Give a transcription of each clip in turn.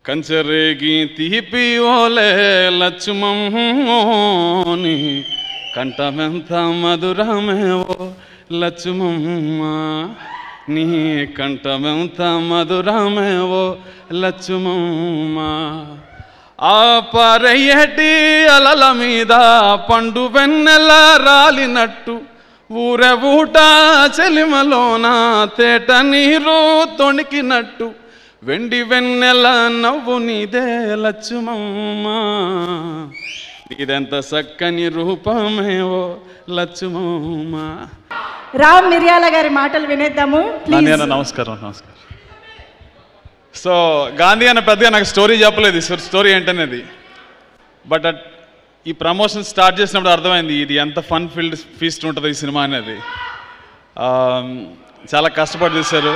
కంచరేగి తీపి ఓలే లక్ష్మమ్మోని కంఠమెంత మధురమేవో లక్ష్మమ్మ నీ కంఠమెంత మధురమేవో లక్ష్మమ్మ ఆ పరయ్యటి అలల మీద పండు వెన్నెల రాలినట్టు ఊరె ఊట చెలిమలోన తేట నీరు తొణికినట్టు వెండి వెన్నెల నవ్వు నీదే లచ్చుమమ్మ నీదెంత చక్కని రూపమేవో లచ్చుమమ్మ రామ్ మిర్యాల గారి మాటలు వినేద్దాము గాంధీ ప్లీజ్ అన్న నమస్కారం నమస్కారం సో గాంధీ అన్న పెద్దగా నాకు స్టోరీ చెప్పలేదు ఈ స్టోరీ ఏంటనేది బట్ అట్ ఈ ప్రమోషన్ స్టార్ట్ చేసినప్పుడు అర్థమైంది ఇది ఎంత ఫన్ ఫీల్డ్ ఫీస్ట్ ఉంటుంది ఈ సినిమా అనేది Um, చాలా కష్టపడి తీశారు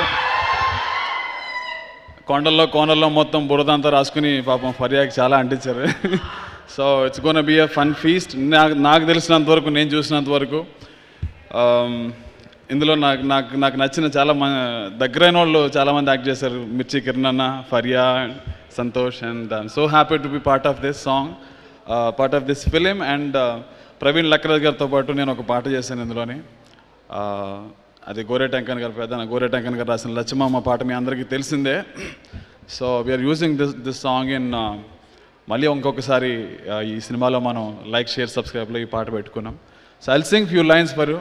కొండల్లో కోనల్లో మొత్తం బురదంతా రాసుకుని పాపం ఫర్యాకి చాలా అంటించారు so it's gonna be a fun feast నాకు నాకు తెలిసినంత వరకు నేను చూసినంత వరకు um, ఇందులో నాకు నాకు నాకు నచ్చిన చాలా మ దగ్గరైన వాళ్ళు చాలామంది యాక్ట్ చేశారు మిర్చి కిరణ్ అన్న Faria Santosh and so happy to be part of this song part of this film and Praveen Lakraj గారితో పాటు నేను ఒక పాట చేశాను ఇందులోని Uh, అది గోరే టెంకన్ గారు పెద్ద గోరే టెంకన్ గారు రాసిన లచ్చమ్మ పాట మీ అందరికీ తెలిసిందే so we're using this this song in మళ్ళీ ఇంకొకసారి uh, ఈ సినిమాలో మనం లైక్ షేర్ సబ్స్క్రైబ్లో ఈ పాట పెట్టుకున్నాం so I'll sing few lines for you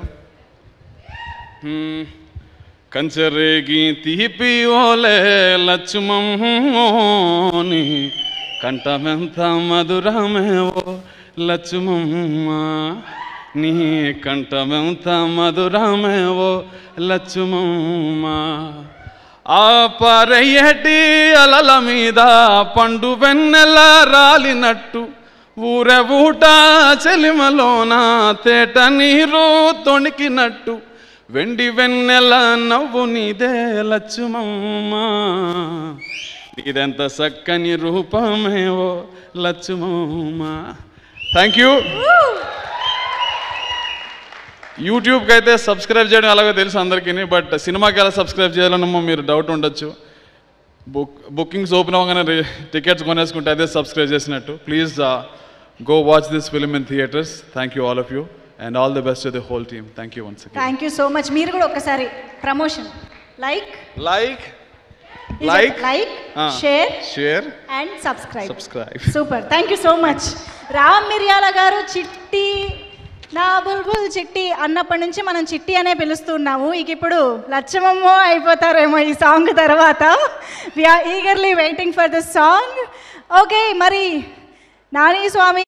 కంచరేగి తీపి ఓలే లక్ష్మమ్మోని కంఠమెంత మధురమేవో లక్ష్మమ్మ నీ కంఠమెంత మధురమేవో లక్ష్మమ్మ ఆ పరయ్యటి అలల మీద పండు వెన్నెల రాలినట్టు ఊరె ఊట చెలిమలోన తేట నీరు తొణికినట్టు వెండి వెన్నెల నవ్వు నీదే లచ్చుమమ్మ నీదెంత చక్కని రూపమేవో లచ్చుమమ్మ థ్యాంక్ యూ యూట్యూబ్కి అయితే సబ్స్క్రైబ్ చేయడం ఎలాగో తెలుసు అందరికీ బట్ సినిమాకి ఎలా సబ్స్క్రైబ్ చేయాలన్నమో మీరు డౌట్ ఉండొచ్చు బుక్ బుకింగ్స్ ఓపెన్ అవ్వగానే టికెట్స్ కొనేసుకుంటే అదే సబ్స్క్రైబ్ చేసినట్టు please go watch this film in theatres thank you all of you and all the best the whole team thank you once thank you so much మీరు కూడా ఒకసారి promotion like like like like share share and subscribe subscribe super thank you so much Ram Miryala గారు చిట్టి నా బుల్బుల్ చిట్టి అన్నప్పటి నుంచి మనం చిట్టి అనే పిలుస్తున్నాము ఇక ఇప్పుడు లచ్చమమ్మో అయిపోతారేమో ఈ సాంగ్ తర్వాత we're eagerly waiting for this song okay మరి నాని స్వామి